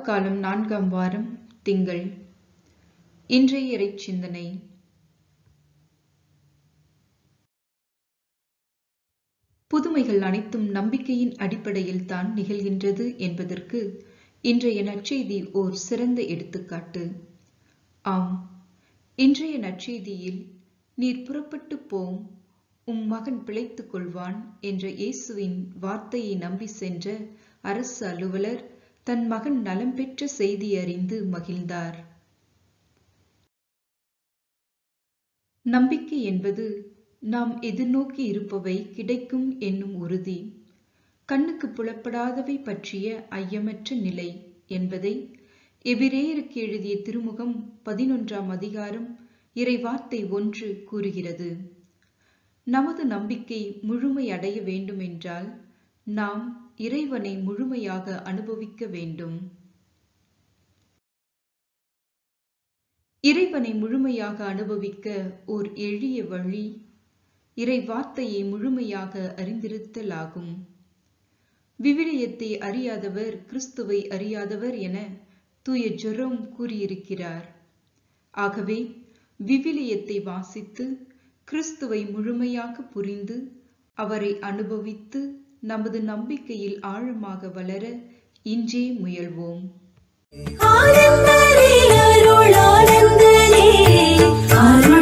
காலம் நான்காம் வாரம் திங்கள் இன்றைய இறைச் சிந்தனை புதுமைகள் அனைத்தும் நம்பிக்கையின் அடிப்படையில் தான் நிகழ்கின்றது என்பதற்கு இன்றைய நற்செய்தி ஓர் சிறந்த எடுத்துக்காட்டு ஆம் இன்றைய நற்செய்தியில் நீர் புறப்பட்டு போம் உம் மகன் பிழைத்துக் கொள்வான் என்ற இயேசுவின் வார்த்தையை நம்பி சென்ற அரசு அலுவலர் தன் மகன் நலம் பெற்ற செய்தி அறிந்து மகிழ்ந்தார் நம்பிக்கை என்பது நாம் எதிர்நோக்கி இருப்பவை கிடைக்கும் என்னும் உறுதி கண்ணுக்கு புலப்படாதவை பற்றிய ஐயமற்ற நிலை என்பதை எபிரேயருக்கு எழுதிய திருமுகம் பதினொன்றாம் அதிகாரம் இறை வார்த்தை ஒன்று கூறுகிறது நமது நம்பிக்கை முழுமை அடைய வேண்டுமென்றால் நாம் இறைவனை முழுமையாக அனுபவிக்க வேண்டும் இறைவனை முழுமையாக அனுபவிக்க ஓர் எளிய வழி இறை வார்த்தையை முழுமையாக அறிந்திருத்தல் ஆகும் விவிலியத்தை அறியாதவர் கிறிஸ்துவை அறியாதவர் என தூய ஜெரோம் கூறியிருக்கிறார் ஆகவே விவிலியத்தை வாசித்து கிறிஸ்துவை முழுமையாக புரிந்து அவரை அனுபவித்து நமது நம்பிக்கையில் ஆழமாக வளர இன்றே முயல்வோம் ஆனந்தரே அருள் ஆனந்தரே அருள்